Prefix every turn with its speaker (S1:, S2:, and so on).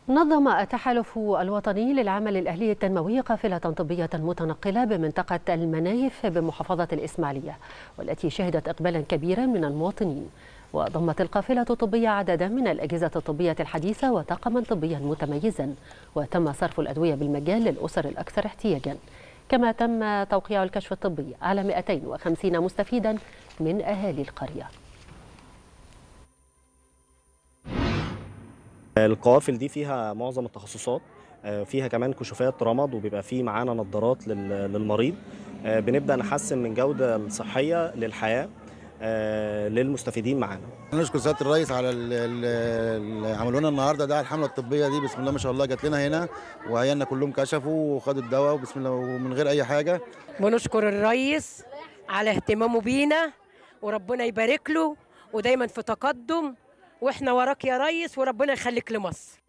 S1: نظم التحالف الوطني للعمل الأهلي التنموي قافلة طبية متنقلة بمنطقة المنايف بمحافظة الإسماعيلية والتي شهدت إقبالا كبيرا من المواطنين وضمت القافلة الطبية عددا من الأجهزة الطبية الحديثة وطاقما طبيا متميزا وتم صرف الأدوية بالمجان للأسر الأكثر احتياجا كما تم توقيع الكشف الطبي على 250 مستفيدا من أهالي القرية
S2: القوافل دي فيها معظم التخصصات فيها كمان كشوفات رمد وبيبقى فيه معانا نظارات للمريض بنبدا نحسن من جوده الصحيه للحياه للمستفيدين معانا
S3: نشكر سياده الرئيس على اللي عملوا لنا النهارده ده الحمله الطبيه دي بسم الله ما شاء الله جات لنا هنا وعيالنا كلهم كشفوا وخدوا الدواء وبسم الله ومن غير اي حاجه
S4: ونشكر الرئيس على اهتمامه بينا وربنا يبارك له ودايما في تقدم واحنا وراك يا ريس وربنا يخليك لمصر